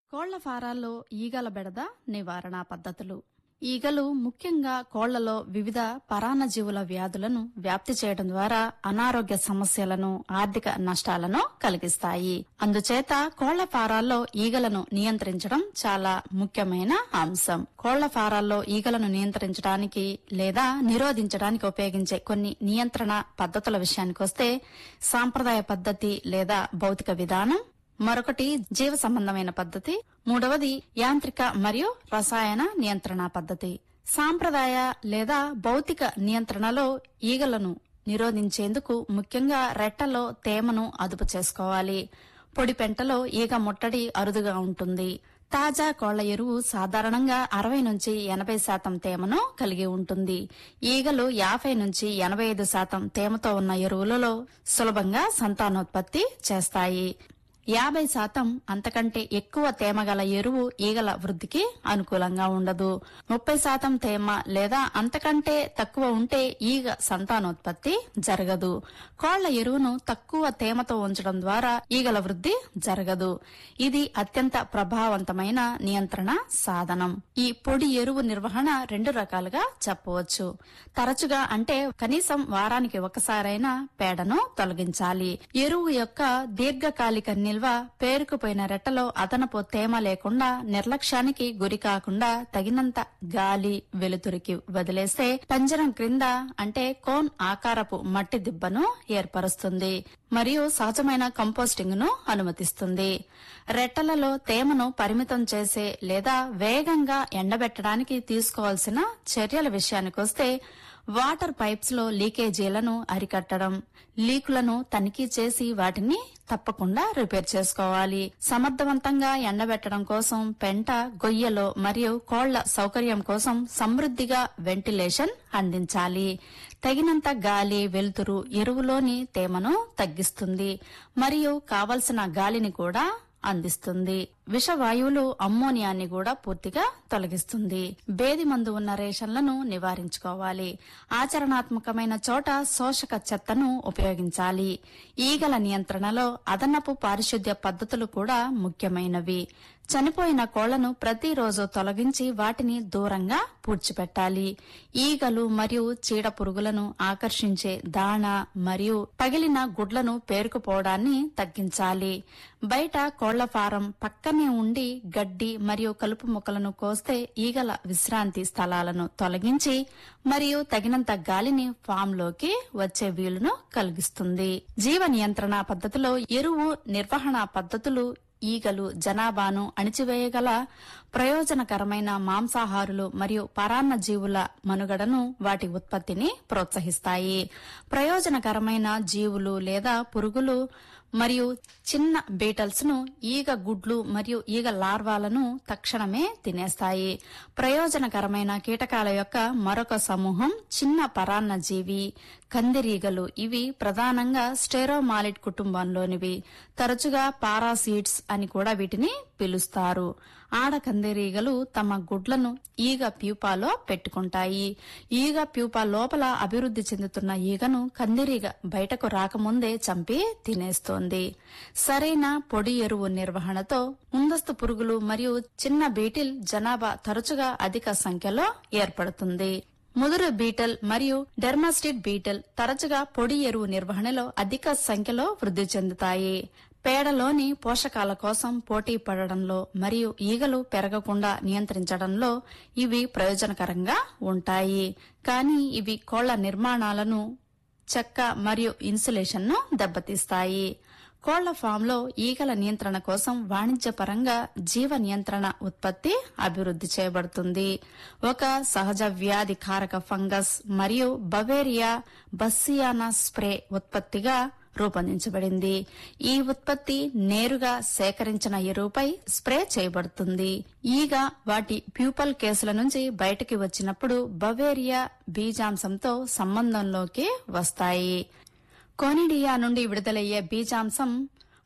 కోళ్ల ఫారాల్లో ఈగల బెడద నివారణ పద్ధతులు ఈగలు ముఖ్యంగా కోళ్లలో వివిధ పరాన్నజీవుల వ్యాధులను వ్యాప్తి చేయడం ద్వారా అనారోగ్య సమస్యలను ఆర్థిక నష్టాలను కలిగిస్తాయి అందుచేత కోళ్ల ఫారాల్లో ఈగలను నియంత్రించడం చాలా ముఖ్యమైన అంశం కోళ్ల ఫారాల్లో ఈగలను నియంత్రించడానికి లేదా నిరోధించడానికి ఉపయోగించే కొన్ని నియంత్రణ పద్ధతుల విషయానికొస్తే సాంప్రదాయ పద్ధతి లేదా భౌతిక విధానం మరొకటి జీవ సంబంధమైన పద్ధతి మూడవది యాంత్రిక మరియు రసాయన నియంత్రణ పద్ధతి సాంప్రదాయ లేదా భౌతిక నియంత్రణలో ఈగలను నిరోధించేందుకు ముఖ్యంగా రెట్టలో తేమను అదుపు చేసుకోవాలి పొడి పెంటలో ఈగ ముట్టడి అరుదుగా ఉంటుంది తాజా కోళ్ల ఎరువు సాధారణంగా అరవై నుంచి ఎనభై శాతం తేమను కలిగి ఉంటుంది ఈగలు యాభై నుంచి ఎనభై ఐదు శాతం తేమతో ఉన్న ఎరువులలో సులభంగా సంతానోత్పత్తి చేస్తాయి యాభై శాతం అంతకంటే ఎక్కువ తేమ గల ఎరువు ఈగల వృద్ధికి అనుకూలంగా ఉండదు ముప్పై శాతం తేమ లేదా అంతకంటే తక్కువ ఉంటే ఈగ సంతానోత్పత్తి జరగదు కోళ్ల ఎరువును తక్కువ తేమతో ఉంచడం ద్వారా ఈగల వృద్ధి జరగదు ఇది అత్యంత ప్రభావవంతమైన నియంత్రణ సాధనం ఈ పొడి ఎరువు నిర్వహణ రెండు రకాలుగా చెప్పవచ్చు తరచుగా అంటే కనీసం వారానికి ఒకసారైనా పేడను తొలగించాలి ఎరువు యొక్క దీర్ఘకాలిక నిల్వ పేరుకుపోయిన రెట్టలో అదనపు తేమ లేకుండా నిర్లక్ష్యానికి గురి కాకుండా తగినంత గాలి వెలుతురికి వదిలేస్తే పంజరం క్రింద అంటే కోన్ ఆకారపు మట్టి దిబ్బను ఏర్పరుస్తుంది మరియు సహజమైన కంపోస్టింగ్ ను అనుమతిస్తుంది రెట్టలలో తేమను పరిమితం చేసే లేదా వేగంగా ఎండబెట్టడానికి తీసుకోవాల్సిన చర్యల విషయానికొస్తే వాటర్ పైప్స్ లో లీకేజీలను అరికట్టడం లీకులను తనిఖీ చేసి వాటిని తప్పకుండా రిపేర్ చేసుకోవాలి సమర్థవంతంగా ఎండబెట్టడం కోసం పెంట గొయ్యలో మరియు కోళ్ల సౌకర్యం కోసం సమృద్ధిగా వెంటిలేషన్ అందించాలి తగినంత గాలి వెలుతురు ఎరువులోని తేమను తగ్గిస్తుంది మరియు కావలసిన గాలిని కూడా అందిస్తుంది విషవాయువులు అమ్మోనియాన్ని కూడా పూర్తిగా తొలగిస్తుంది బేది మందు ఉన్న రేషన్లను నివారించుకోవాలి ఆచరణాత్మకమైన చోట శోషక చెత్తను ఉపయోగించాలి ఈగల నియంత్రణలో అదనపు పారిశుద్ధ్య పద్ధతులు కూడా ముఖ్యమైనవి చనిపోయిన కోళ్లను ప్రతిరోజు తొలగించి వాటిని దూరంగా పూడ్చిపెట్టాలి ఈగలు మరియు చీడ పురుగులను ఆకర్షించే దాణ మరియు పగిలిన గుడ్లను పేరుకుపోవడాన్ని తగ్గించాలి బయట కోళ్ల ఫారం పక్కనే ఉండి గడ్డి మరియు కలుపు మొక్కలను కోస్తే ఈగల విశ్రాంతి స్థలాలను తొలగించి మరియు తగినంత గాలిని ఫామ్ లోకి వచ్చే వీలును కలిగిస్తుంది జీవ నియంత్రణ పద్ధతిలో ఎరువు నిర్వహణ పద్ధతులు ఈగలు జనాభాను అణిచివేయగల ప్రయోజనకరమైన మాంసాహారులు మరియు పరాన్న జీవుల మనుగడను వాటి ఉత్పత్తిని ప్రోత్సహిస్తాయి ప్రయోజనకరమైన జీవులు లేదా పురుగులు మరియు చిన్న బీటల్స్ ను ఈగ గుడ్లు మరియు ఈగ లార్వాలను తక్షణమే తినేస్తాయి ప్రయోజనకరమైన కీటకాల యొక్క మరొక సమూహం చిన్న పరాన్న జీవి కందిరీగలు ఇవి ప్రధానంగా స్టెరోమాలిడ్ కుటుంబంలోనివి తరచుగా పారాసీడ్స్ అని కూడా వీటిని పిలుస్తారు ఆడ కందిరీగలు తమ గుడ్లను ఈగ ప్యూపాలో పెట్టుకుంటాయి ఈగ ప్యూపా లోపల అభివృద్ధి చెందుతున్న ఈగను కందిరీగ బయటకు రాకముందే చంపి తినేస్తోంది సరైన పొడి ఎరువు నిర్వహణతో ముందస్తు పురుగులు మరియు చిన్న బీటిల్ జనాభా తరచుగా అధిక సంఖ్యలో ఏర్పడుతుంది ముదురు బీటల్ మరియు డెర్మాస్టిడ్ బీటల్ తరచుగా పొడి ఎరువు నిర్వహణలో అధిక సంఖ్యలో వృద్ధి చెందుతాయి పేడలోని పోషకాల కోసం పోటీ పడడంలో మరియు ఈగలు పెరగకుండా నియంత్రించడంలో ఇవి ప్రయోజనకరంగా ఉంటాయి కానీ ఇవి కోళ్ల నిర్మాణాలను చెక్క మరియు ఇన్సులేషన్ ను దెబ్బతీస్తాయి కోళ్ల ఫామ్లో ఈగల నియంత్రణ కోసం వాణిజ్యపరంగా జీవ నియంత్రణ ఉత్పత్తి అభివృద్ధి చేయబడుతుంది ఒక సహజ వ్యాధి కారక ఫంగస్ మరియు బవేరియా బస్సియానా స్ప్రే ఉత్పత్తిగా రూపొందించబడింది ఈ ఉత్పత్తి నేరుగా సేకరించిన ఎరువుపై స్ప్రే చేయబడుతుంది ఈగ వాటి ప్యూపల్ కేసుల నుంచి బయటికి వచ్చినప్పుడు బవేరియా బీజాంశంతో సంబంధంలోకి వస్తాయి కోనిడియా నుండి విడుదలయ్యే బీజాంశం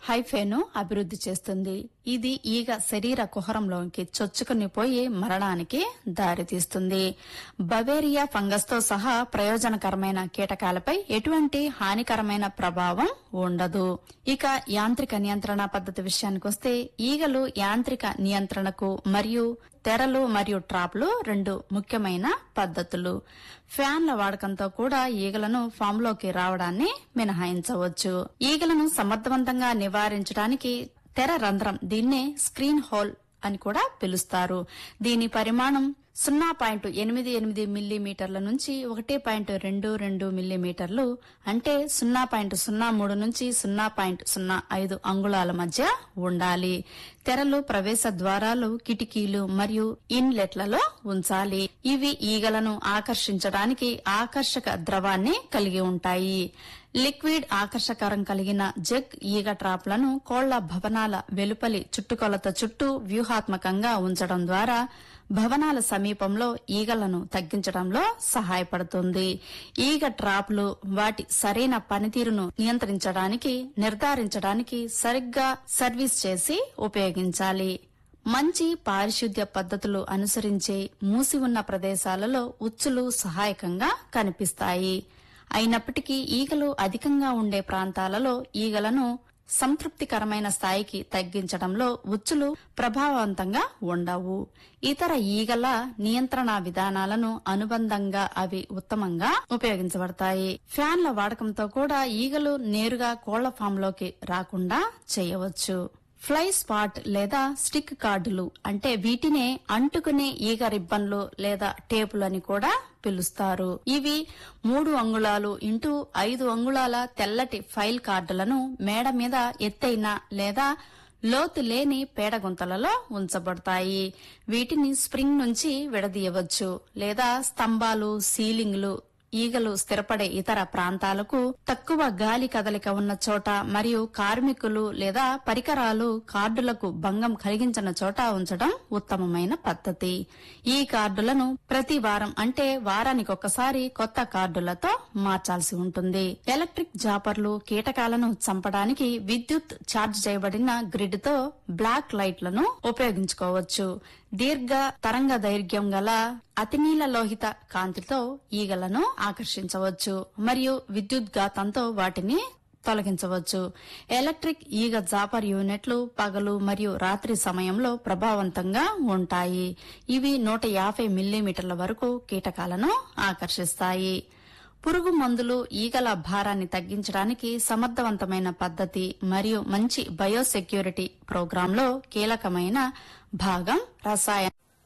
హైఫేను అభివృద్ధి చేస్తుంది ఇది ఈగ శరీర కుహరంలోకి చొచ్చుకుని పోయి మరణానికి దారితీస్తుంది బవేరియా ఫంగస్ తో సహా ప్రయోజనకరమైన కీటకాలపై ఎటువంటి హానికరమైన ప్రభావం ఉండదు ఇక యాంత్రిక నియంత్రణ పద్ధతి విషయానికొస్తే ఈగలు యాంత్రిక నియంత్రణకు మరియు తెరలు మరియు ట్రాప్లు రెండు ముఖ్యమైన పద్ధతులు ఫ్యాన్ల వాడకంతో కూడా ఈగలను ఫామ్లోకి రావడాన్ని మినహాయించవచ్చు ఈగలను సమర్థవంతంగా నివారించడానికి తెర రంధ్రం దీన్నే స్క్రీన్ హోల్ అని కూడా పిలుస్తారు దీని పరిమాణం సున్నా పాయింట్ ఎనిమిది ఎనిమిది మిల్లీమీటర్ల నుంచి ఒకటి పాయింట్ రెండు రెండు మిల్లీమీటర్లు అంటే సున్నా పాయింట్ సున్నా మూడు నుంచి సున్నా పాయింట్ సున్నా ఐదు అంగుళాల మధ్య ఉండాలి తెరలు ప్రవేశ ద్వారాలు కిటికీలు మరియు ఇన్లెట్లలో ఉంచాలి ఇవి ఈగలను ఆకర్షించడానికి ఆకర్షక ద్రవాన్ని కలిగి ఉంటాయి లిక్విడ్ ఆకర్షకరం కలిగిన జగ్ ఈగ ట్రాప్లను కోళ్ల భవనాల వెలుపలి చుట్టుకొలత చుట్టూ వ్యూహాత్మకంగా ఉంచడం ద్వారా భవనాల సమీపంలో ఈగలను తగ్గించడంలో సహాయపడుతుంది ఈగ ట్రాప్లు వాటి సరైన పనితీరును నియంత్రించడానికి నిర్ధారించడానికి సరిగ్గా సర్వీస్ చేసి ఉపయోగించాలి మంచి పారిశుద్ధ్య పద్ధతులు అనుసరించే మూసి ఉన్న ప్రదేశాలలో ఉచ్చులు సహాయకంగా కనిపిస్తాయి అయినప్పటికీ ఈగలు అధికంగా ఉండే ప్రాంతాలలో ఈగలను సంతృప్తికరమైన స్థాయికి తగ్గించడంలో ఉచ్చులు ప్రభావవంతంగా ఉండవు ఇతర ఈగల నియంత్రణ విధానాలను అనుబంధంగా అవి ఉత్తమంగా ఉపయోగించబడతాయి ఫ్యాన్ల వాడకంతో కూడా ఈగలు నేరుగా కోళ్ల ఫామ్లోకి రాకుండా చేయవచ్చు ఫ్లై స్పాట్ లేదా స్టిక్ కార్డులు అంటే వీటినే అంటుకునే ఈగ రిబ్బన్లు లేదా టేపులు అని కూడా పిలుస్తారు ఇవి మూడు అంగుళాలు ఇంటూ ఐదు అంగుళాల తెల్లటి ఫైల్ కార్డులను మేడ మీద ఎత్తైన లేదా లోతు లేని పేడగుంతలలో ఉంచబడతాయి వీటిని స్ప్రింగ్ నుంచి విడదీయవచ్చు లేదా స్తంభాలు సీలింగ్లు ఈగలు స్థిరపడే ఇతర ప్రాంతాలకు తక్కువ గాలి కదలిక ఉన్న చోట మరియు కార్మికులు లేదా పరికరాలు కార్డులకు భంగం కలిగించిన చోట ఉంచడం ఉత్తమమైన పద్ధతి ఈ కార్డులను ప్రతి వారం అంటే వారానికి ఒకసారి కొత్త కార్డులతో మార్చాల్సి ఉంటుంది ఎలక్ట్రిక్ జాపర్లు కీటకాలను చంపడానికి విద్యుత్ ఛార్జ్ చేయబడిన గ్రిడ్ తో బ్లాక్ లైట్లను ఉపయోగించుకోవచ్చు దీర్ఘ తరంగ దైర్ఘ్యం గల అతినీల లోహిత కాంతితో ఈగలను ఆకర్షించవచ్చు మరియు విద్యుద్ఘాతంతో వాటిని తొలగించవచ్చు ఎలక్ట్రిక్ ఈగ జాపర్ యూనిట్లు పగలు మరియు రాత్రి సమయంలో ప్రభావవంతంగా ఉంటాయి ఇవి నూట యాభై మిల్లీమీటర్ల వరకు కీటకాలను ఆకర్షిస్తాయి పురుగు మందులు ఈగల భారాన్ని తగ్గించడానికి సమర్థవంతమైన పద్ధతి మరియు మంచి బయోసెక్యూరిటీ ప్రోగ్రాంలో కీలకమైన భాగం రసాయన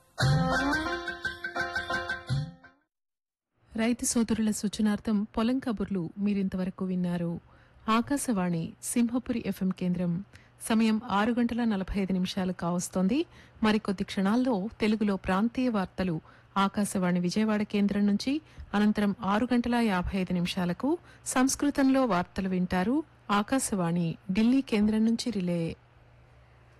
రైతు సోదరుల సూచనార్థం పొలం కబుర్లు మీరింతవరకు విన్నారు ఆకాశవాణి సింహపురి ఎఫ్ఎం కేంద్రం సమయం ఆరు గంటల నలభై ఐదు నిమిషాలు కావస్తోంది మరికొద్ది క్షణాల్లో తెలుగులో ప్రాంతీయ వార్తలు ఆకాశవాణి విజయవాడ కేంద్రం నుంచి అనంతరం ఆరు గంటల యాభై ఐదు నిమిషాలకు సంస్కృతంలో వార్తలు వింటారు ఆకాశవాణి ఢిల్లీ కేంద్రం నుంచి రిలే